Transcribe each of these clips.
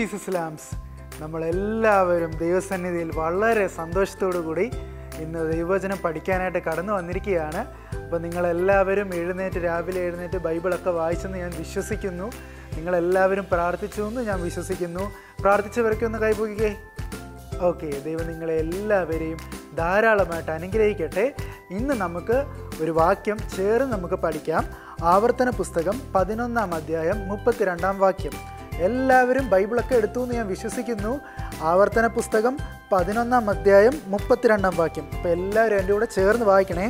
Jesus lamps നമ്മളെല്ലാവരും ദൈവസന്നിധിയിൽ വളരെ സന്തോഷത്തോടു കൂടി ഇന്ന് ദൈവവചനം പഠിക്കാനായിട്ട് കടന്നു വന്നിരിക്കുകയാണ് അപ്പോൾ നിങ്ങളെല്ലാവരും എഴുന്നേറ്റ് രാവിലെ എഴുന്നേറ്റ് ബൈബിളൊക്കെ വായിച്ചെന്ന് ഞാൻ വിശ്വസിക്കുന്നു നിങ്ങളെല്ലാവരും പ്രാർത്ഥിച്ചു എന്ന് ഞാൻ വിശ്വസിക്കുന്നു പ്രാർത്ഥിച്ചവരൊക്കെ ഒന്ന് കൈപൊക്കിക്കേ ഓക്കെ ദൈവം നിങ്ങളെ എല്ലാവരെയും ധാരാളമായിട്ട് അനുഗ്രഹിക്കട്ടെ ഇന്ന് നമുക്ക് ഒരു വാക്യം ചേർന്ന് നമുക്ക് പഠിക്കാം ആവർത്തന പുസ്തകം പതിനൊന്നാം അധ്യായം മുപ്പത്തിരണ്ടാം വാക്യം എല്ലാവരും ബൈബിളൊക്കെ എടുത്തു എന്ന് ഞാൻ വിശ്വസിക്കുന്നു ആവർത്തന പുസ്തകം പതിനൊന്നാം അധ്യായം മുപ്പത്തിരണ്ടാം വാക്യം അപ്പോൾ എല്ലാവരും എൻ്റെ കൂടെ ചേർന്ന് വായിക്കണേ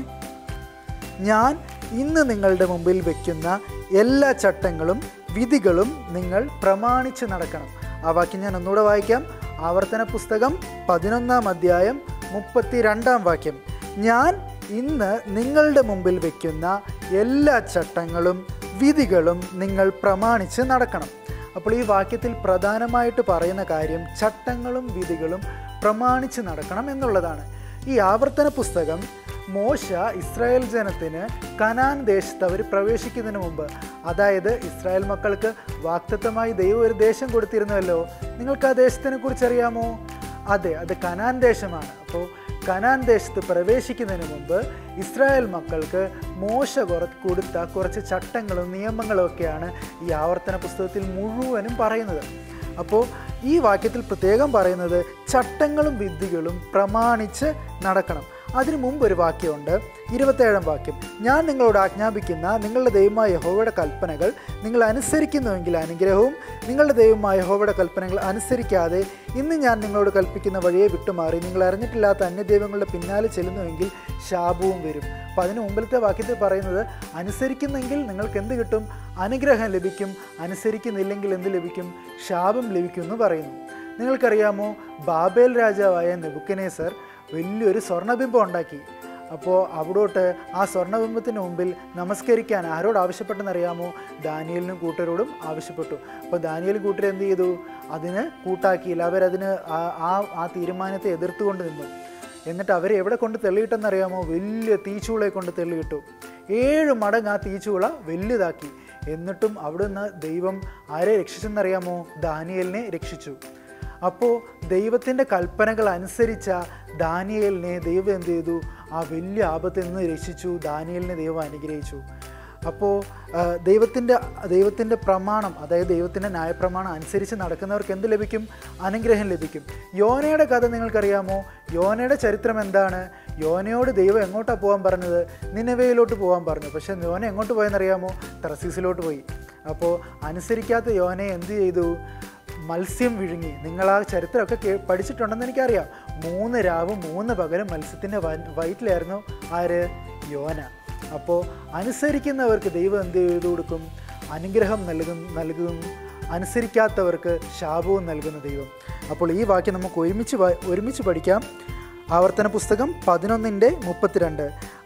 ഞാൻ ഇന്ന് നിങ്ങളുടെ മുമ്പിൽ വയ്ക്കുന്ന എല്ലാ ചട്ടങ്ങളും വിധികളും നിങ്ങൾ പ്രമാണിച്ച് നടക്കണം ആ വാക്യം ഞാൻ ഒന്നുകൂടെ വായിക്കാം ആവർത്തന പുസ്തകം പതിനൊന്നാം അധ്യായം മുപ്പത്തിരണ്ടാം വാക്യം ഞാൻ ഇന്ന് നിങ്ങളുടെ മുമ്പിൽ വയ്ക്കുന്ന എല്ലാ ചട്ടങ്ങളും വിധികളും നിങ്ങൾ പ്രമാണിച്ച് നടക്കണം അപ്പോൾ ഈ വാക്യത്തിൽ പ്രധാനമായിട്ട് പറയുന്ന കാര്യം ചട്ടങ്ങളും വിധികളും പ്രമാണിച്ച് നടക്കണം എന്നുള്ളതാണ് ഈ ആവർത്തന പുസ്തകം മോശ ഇസ്രായേൽ ജനത്തിന് കനാൻ ദേശത്ത് അവർ പ്രവേശിക്കുന്നതിന് മുമ്പ് അതായത് ഇസ്രായേൽ മക്കൾക്ക് വാക്തത്വമായി ദൈവം ഒരു ദേശം കൊടുത്തിരുന്നല്ലോ നിങ്ങൾക്ക് ആ ദേശത്തിനെ കുറിച്ച് അറിയാമോ അതെ അത് കനാൻ ദേശമാണ് അപ്പോൾ കനാൻ ദേശത്ത് പ്രവേശിക്കുന്നതിന് മുമ്പ് ഇസ്രായേൽ മക്കൾക്ക് മോശ കുറ കൊടുത്ത കുറച്ച് ചട്ടങ്ങളും നിയമങ്ങളും ഒക്കെയാണ് ഈ ആവർത്തന പുസ്തകത്തിൽ മുഴുവനും പറയുന്നത് അപ്പോൾ ഈ വാക്യത്തിൽ പ്രത്യേകം പറയുന്നത് ചട്ടങ്ങളും വിധികളും പ്രമാണിച്ച് നടക്കണം അതിനു മുമ്പ് ഒരു വാക്യമുണ്ട് ഇരുപത്തേഴാം വാക്യം ഞാൻ നിങ്ങളോട് ആജ്ഞാപിക്കുന്ന നിങ്ങളുടെ ദൈവമായ യഹോവയുടെ കൽപ്പനകൾ നിങ്ങൾ അനുസരിക്കുന്നുവെങ്കിൽ അനുഗ്രഹവും നിങ്ങളുടെ ദൈവമായ യഹോവയുടെ കൽപ്പനകൾ അനുസരിക്കാതെ ഇന്ന് ഞാൻ നിങ്ങളോട് കൽപ്പിക്കുന്ന വഴിയെ വിട്ടുമാറി നിങ്ങൾ അറിഞ്ഞിട്ടില്ലാത്ത അന്യദൈവങ്ങളുടെ പിന്നാലെ ചെല്ലുന്നുവെങ്കിൽ ശാപവും വരും അപ്പോൾ അതിന് മുമ്പിലത്തെ വാക്യത്തിൽ പറയുന്നത് അനുസരിക്കുന്നെങ്കിൽ നിങ്ങൾക്ക് എന്ത് കിട്ടും അനുഗ്രഹം ലഭിക്കും അനുസരിക്കുന്നില്ലെങ്കിൽ എന്ത് ലഭിക്കും ശാപം ലഭിക്കും എന്ന് പറയുന്നു നിങ്ങൾക്കറിയാമോ ബാബേൽ രാജാവായ നെബുക്കനേസർ വലിയൊരു സ്വർണ്ണബിംബം ഉണ്ടാക്കി അപ്പോൾ അവിടോട്ട് ആ സ്വർണ്ണബിംബത്തിന് മുമ്പിൽ നമസ്കരിക്കാൻ ആരോട് ആവശ്യപ്പെട്ടെന്നറിയാമോ ദാനിയലിനും കൂട്ടരോടും ആവശ്യപ്പെട്ടു അപ്പോൾ ദാനിയലും കൂട്ടർ എന്ത് ചെയ്തു അതിന് കൂട്ടാക്കിയില്ല അവരതിന് ആ- ആ ആ തീരുമാനത്തെ എതിർത്തുകൊണ്ട് നിന്നു എന്നിട്ട് അവരെ എവിടെ കൊണ്ട് തെളിയിട്ടെന്നറിയാമോ വലിയ തീച്ചൂളയെ കൊണ്ട് തെളിയിട്ടു ഏഴ് മടങ്ങ് ആ തീച്ചൂള വലുതാക്കി എന്നിട്ടും അവിടുന്ന് ദൈവം ആരെ രക്ഷിച്ചെന്നറിയാമോ ദാനിയലിനെ രക്ഷിച്ചു അപ്പോൾ ദൈവത്തിൻ്റെ കൽപ്പനകൾ അനുസരിച്ച ദാനിയലിനെ ദൈവം എന്ത് ചെയ്തു ആ വലിയ ആപത്തിൽ നിന്ന് രക്ഷിച്ചു ദാനിയലിനെ ദൈവം അനുഗ്രഹിച്ചു അപ്പോൾ ദൈവത്തിൻ്റെ ദൈവത്തിൻ്റെ പ്രമാണം അതായത് ദൈവത്തിൻ്റെ ന്യായപ്രമാണം അനുസരിച്ച് നടക്കുന്നവർക്ക് എന്ത് ലഭിക്കും അനുഗ്രഹം ലഭിക്കും യോനയുടെ കഥ നിങ്ങൾക്കറിയാമോ യോനയുടെ ചരിത്രം എന്താണ് യോനയോട് ദൈവം എങ്ങോട്ടാണ് പോകാൻ പറഞ്ഞത് നിലവയിലോട്ട് പോകാൻ പറഞ്ഞു പക്ഷേ യോന എങ്ങോട്ട് പോയെന്നറിയാമോ തറസീസിലോട്ട് പോയി അപ്പോൾ അനുസരിക്കാത്ത യോനയെ എന്ത് ചെയ്തു മത്സ്യം വിഴുങ്ങി നിങ്ങൾ ആ ചരിത്രമൊക്കെ കേ പഠിച്ചിട്ടുണ്ടെന്ന് എനിക്കറിയാം മൂന്ന് രാവും മൂന്ന് പകലും മത്സ്യത്തിൻ്റെ വയറ്റിലായിരുന്നു ആര് യോന അപ്പോൾ അനുസരിക്കുന്നവർക്ക് ദൈവം എന്ത് ചെയ്തു കൊടുക്കും അനുഗ്രഹം നൽകും നൽകും അനുസരിക്കാത്തവർക്ക് ശാപവും നൽകുന്ന ദൈവം അപ്പോൾ ഈ വാക്യം നമുക്ക് ഒരുമിച്ച് വാ- ഒരുമിച്ച് പഠിക്കാം ആവർത്തന പുസ്തകം പതിനൊന്നിൻ്റെ മുപ്പത്തിരണ്ട്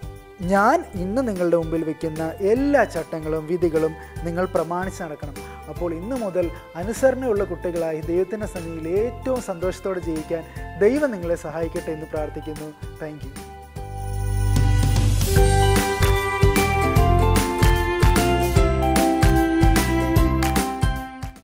ഞാൻ ഇന്ന് നിങ്ങളുടെ മുമ്പിൽ വയ്ക്കുന്ന എല്ലാ ചട്ടങ്ങളും വിധികളും നിങ്ങൾ പ്രമാണിച്ച് നടക്കണം അപ്പോൾ ഇന്ന് മുതൽ അനുസരണയുള്ള കുട്ടികളായി ദൈവത്തിൻ്റെ സന്നിധിയിൽ ഏറ്റവും സന്തോഷത്തോടെ ജീവിക്കാൻ ദൈവം നിങ്ങളെ സഹായിക്കട്ടെ എന്ന് പ്രാർത്ഥിക്കുന്നു താങ്ക് യു